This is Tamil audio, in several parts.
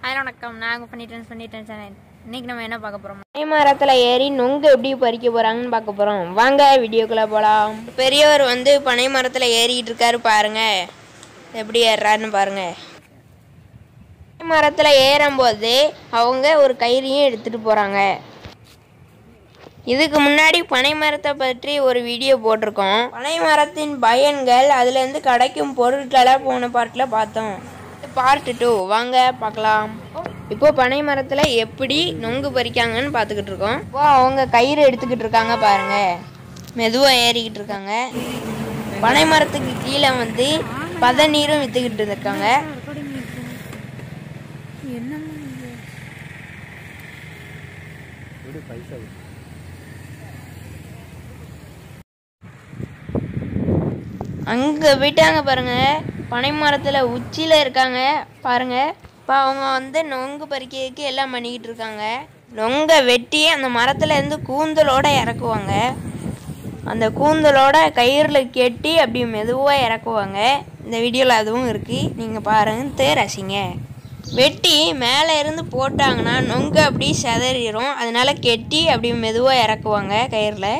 அதில் வணக்கம் நாங்கள் பண்ணிட்டேன் பண்ணிட்டேன் சேனல் இன்னைக்கு நம்ம என்ன பார்க்க போகிறோம் பனை மரத்தில் ஏறி நொங்கு எப்படி பறிக்க போகிறாங்கன்னு பார்க்க போகிறோம் வாங்க வீடியோக்குள்ளே போகலாம் பெரியவர் வந்து பனை மரத்தில் ஏறிக்கிட்டு இருக்காரு பாருங்க எப்படி ஏறுறாருன்னு பாருங்க பனை மரத்தில் ஏறும்போது அவங்க ஒரு கயிறையும் எடுத்துகிட்டு போகிறாங்க இதுக்கு முன்னாடி பனை மரத்தை பற்றி ஒரு வீடியோ போட்டிருக்கோம் பனை மரத்தின் பயன்கள் அதுலேருந்து கிடைக்கும் பொருட்களை போன பார்ட்டில் பார்த்தோம் பார்ட் டூ வாங்க பார்க்கலாம் இப்போ பனை மரத்தில் எப்படி நொங்கு பறிக்காங்கன்னு பார்த்துக்கிட்டு இருக்கோம் இப்போ அவங்க கயிறு எடுத்துக்கிட்டு இருக்காங்க பாருங்க மெதுவாக ஏறிக்கிட்டு இருக்காங்க பனை மரத்துக்கு கீழே வந்து பதநீரும் விற்றுக்கிட்டு இருக்காங்க அங்கே போயிட்டாங்க பாருங்க பனை மரத்தில் உச்சியில் இருக்காங்க பாருங்க இப்போ அவங்க வந்து நொங்கு பறிக்கிறதுக்கு எல்லாம் பண்ணிக்கிட்டு இருக்காங்க நொங்கை வெட்டி அந்த மரத்துல இருந்து கூந்தலோட இறக்குவாங்க அந்த கூந்தலோட கயிறில் கெட்டி அப்படி மெதுவாக இறக்குவாங்க இந்த வீடியோவில் அதுவும் இருக்குது நீங்கள் பாருங்க ரசிங்க வெட்டி மேலே இருந்து போட்டாங்கன்னா நொங்கு அப்படி செதறிடும் அதனால கெட்டி அப்படி மெதுவாக இறக்குவாங்க கயிறில்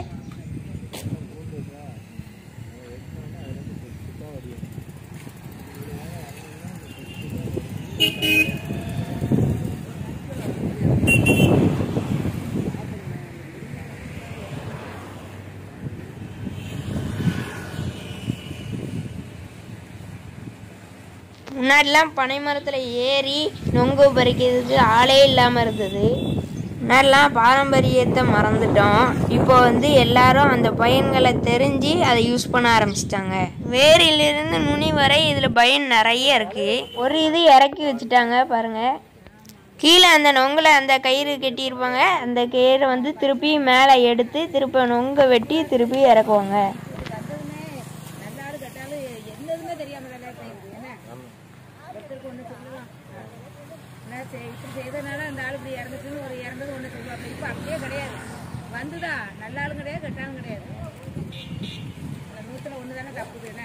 முன்னாடிலாம் பனை மரத்தில் ஏறி நொங்கு பறிக்கிறதுக்கு ஆளே இல்லாமல் இருந்தது முன்னாடிலாம் பாரம்பரியத்தை மறந்துட்டோம் இப்போ வந்து எல்லாரும் அந்த பயன்களை தெரிஞ்சு அதை யூஸ் பண்ண ஆரம்பிச்சிட்டாங்க வேரிலிருந்து நுனி வரை இதில் பயன் நிறைய இருக்குது ஒரு இது இறக்கி வச்சுட்டாங்க பாருங்கள் கீழே அந்த நொங்கில் அந்த கயிறு கட்டியிருப்பாங்க அந்த கயிறை வந்து திருப்பி மேலே எடுத்து திருப்பி நொங்கை வெட்டி திருப்பி இறக்குவாங்க இப்படி செய்தனால அந்த ஆள் இப்படி இறந்துட்டுன்னு ஒரு இறந்தது ஒன்று சொல்லுவாங்க இப்போ அப்படியே கிடையாது வந்துதா நல்ல ஆளும் கிடையாது கெட்டாலும் கிடையாது அந்த நூற்றுல ஒன்று தானே தப்புது என்ன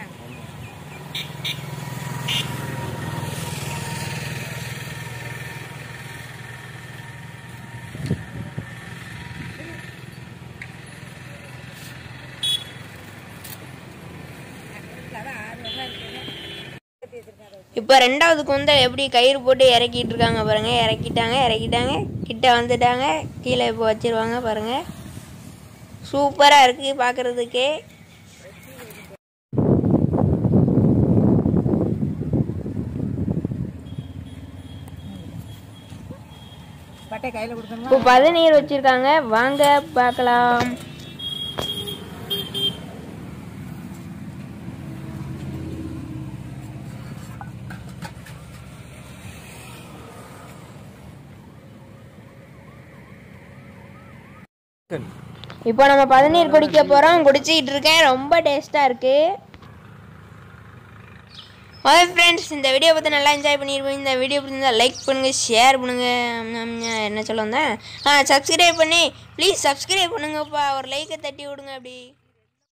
இப்போ ரெண்டாவது குந்தல் எப்படி கயிறு போட்டு இறக்கிட்டு இருக்காங்க பாருங்க இறக்கிட்டாங்க இறக்கிட்டாங்க கிட்ட வந்துட்டாங்க கீழே இப்போ வச்சிருவாங்க பாருங்க சூப்பராக இருக்கு பார்க்கறதுக்கே பட்டை கையில் கொடுக்கணுமா இப்போ பதநீர் வச்சிருக்காங்க வாங்க பார்க்கலாம் இப்போ நம்ம பதநீர் குடிக்க போகிறோம் குடிச்சிக்கிட்டு இருக்கேன் ரொம்ப டேஸ்ட்டாக இருக்குது ஓகே ஃப்ரெண்ட்ஸ் இந்த வீடியோ பற்றி நல்லா என்ஜாய் பண்ணியிருப்போம் இந்த வீடியோ பிடிச்சிருந்தா லைக் பண்ணுங்கள் ஷேர் பண்ணுங்கள் என்ன சொல்ல வந்தேன் ஆ சப்ஸ்கிரைப் பண்ணி ப்ளீஸ் சப்ஸ்கிரைப் பண்ணுங்கப்பா ஒரு லைக்கை தட்டி விடுங்க அப்படி